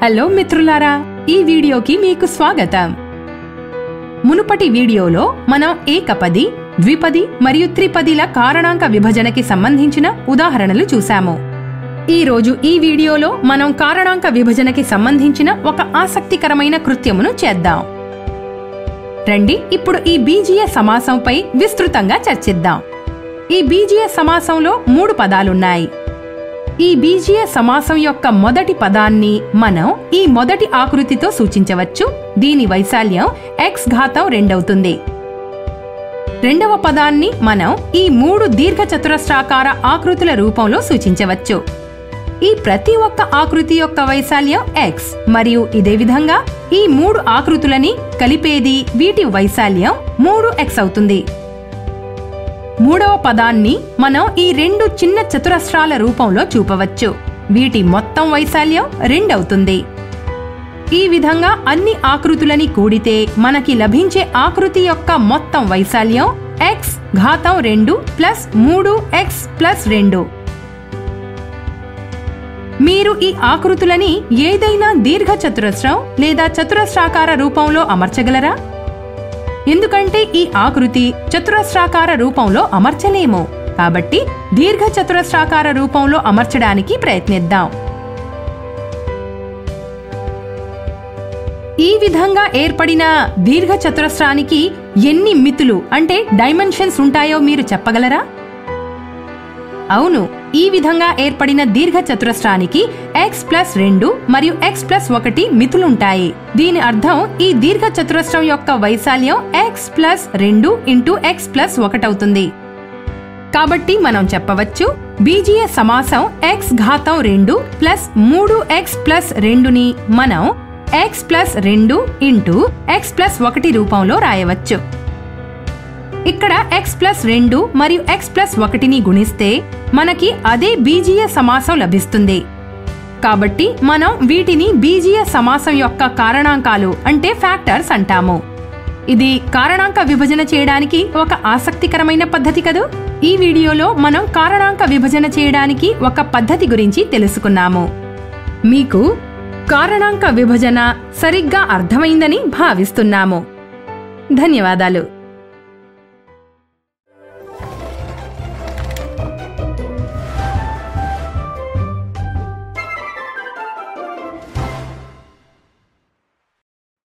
hello మిత్రులారా ఈ వీడియోకి మీకు స్వాగతం మునుపటి వీడియోలో మనం ఏకపది ద్విపది మరియు త్రిపదిల కారణాంక విభజనకి సంబంధించిన ఉదాహరణలు చూశాము ఈ రోజు ఈ వీడియోలో మనం కారణాంక విభజనకి సంబంధించిన ఒక ఆసక్తికరమైన కృత్యమును చేద్దాం రండి ఇప్పుడు ఈ బీజీయ సమాసంపై విస్తృతంగా చర్చిద్దాం ఈ బీజీయ సమాసంలో మూడు పదాలున్నాయి ఈ బీజీయ సమాసం యొక్క మొదటి పదాన్ని మనం ఈ మొదటి ఆకృతితో సూచించవచ్చు దీని వైశాల్యం ఎక్స్ ఘాతం రెండవుతుంది రెండవ పదాన్ని మనం ఈ మూడు దీర్ఘచతురస్రాకార ఆకృతుల రూపంలో సూచించవచ్చు ఈ ప్రతి ఒక్క ఆకృతి యొక్క వైశాల్యం ఎక్స్ మరియు ఇదే విధంగా ఈ మూడు ఆకృతులని కలిపేది వీటి వైశాల్యం మూడు ఎక్స్ అవుతుంది మూడవ పదాన్ని మనం ఈ రెండు చిన్న చతురస్రాల రూపంలో చూపవచ్చు వీటి మొత్తం వైశాల్యం రెండవుతుంది ఈ విధంగా అన్ని ఆకృతులని కూడితే మనకి లభించే ఆకృతి యొక్క మొత్తం వైశాల్యం ఎక్స్ ఘాతం రెండు ప్లస్ మూడు ఎక్స్ ప్లస్ రెండు మీరు ఈ ఆకృతులని ఏదైనా దీర్ఘ చతురస్రం లేదా చతురస్రాకార రూపంలో అమర్చగలరా ఎందుకంటే ఈ ఆకృతి చతురస్రాకార రూపంలో అమర్చలేము కాబట్టి దీర్ఘ చతురస్రాకార రూపంలో అమర్చడానికి ప్రయత్నిద్దాం ఈ విధంగా ఏర్పడిన దీర్ఘ చతురస్రానికి ఎన్ని మితులు అంటే డైమెన్షన్స్ ఉంటాయో మీరు చెప్పగలరా అవును ఈ విధంగా ఏర్పడిన దీర్ఘ చతురస్రానికి ఎక్స్ ప్లస్ రెండు మరియు ఎక్స్ ప్లస్ ఒకటి మితులుంటాయి దీని అర్థం ఈ దీర్ఘ చతురస్రం యొక్క వైశాల్యం ఎక్స్ ప్లస్ రెండు ఇంటూ ఎక్స్ ప్లస్ ఒకటవుతుంది కాబట్టి మనం చెప్పవచ్చు బీజీయ సమాసం ఎక్స్ ఘాతం రెండు ప్లస్ మూడు ఎక్స్ ప్లస్ రెండుని మనం ఎక్స్ ప్లస్ రెండు ఇంటూ ఎక్స్ ప్లస్ ఒకటి రూపంలో రాయవచ్చు ఇక్కడ ఎక్స్ ప్లస్ రెండు మరియు ఎక్స్ ప్లస్ ఒకటిని గుణిస్తే మనకి అదే బీజీయ సమాసం లభిస్తుంది కాబట్టి మనం వీటిని బీజీయ సమాసం యొక్క కారణాంకాలు అంటే ఫ్యాక్టర్స్ అంటాము ఇది కారణాంక విభజన చేయడానికి ఒక ఆసక్తికరమైన పద్ధతి కదూ ఈ వీడియోలో మనం కారణాంక విభజన చేయడానికి ఒక పద్ధతి గురించి తెలుసుకున్నాము మీకు కారణాంక విభజన సరిగ్గా అర్థమైందని భావిస్తున్నాము ధన్యవాదాలు